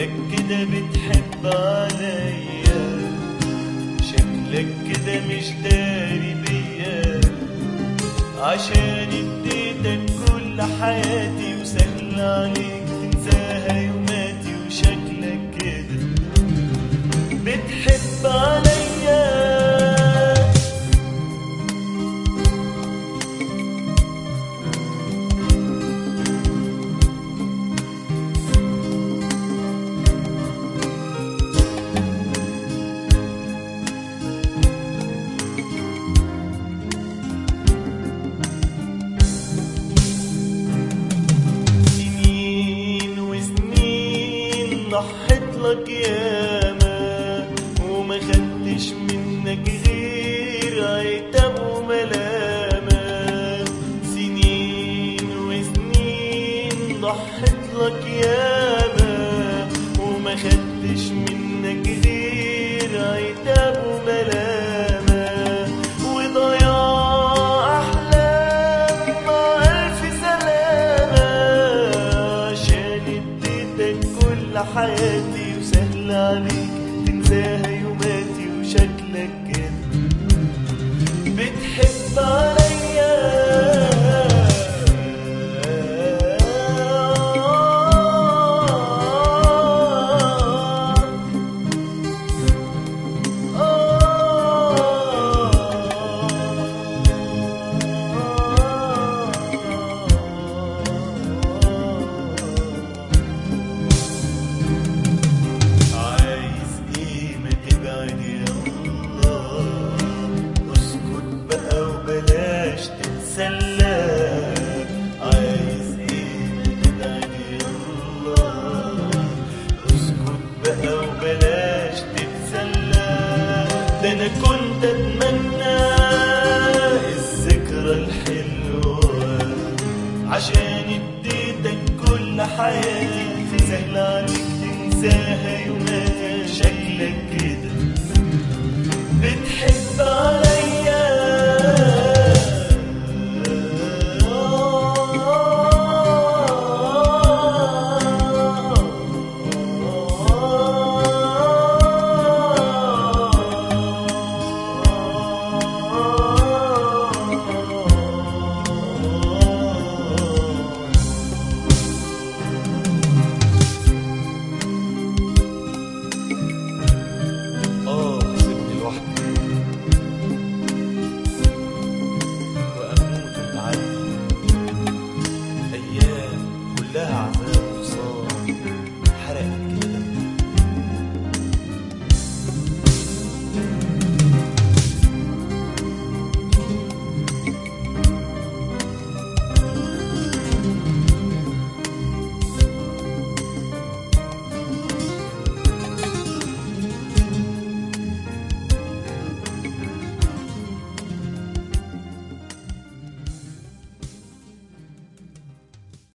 شكلك كده بتحب عليا شكلك كده مش داري بيا عشان اديتك كل حياتي وسهل عليك تنساها يوماتي وشكلك كده بتحب عليا سنين وسنين ضحيت لك ياما وما خدتش منك غير عتاب وملامة سنين وسنين ضحيت لك ياما وما خدتش منك غير عتاب وملامة وضياع أحلام مع ألف سلامة عشان اديتك كل حياتي وسهل عليك تنساها يوماتي وشكلك كده بتحب عليا عايز ايه ما تبعد يا الله اسكت بقى وبلاش تتسلى عايز ايه ما تبعد يا الله اسكت بقى وبلاش تتسلى ده انا كنت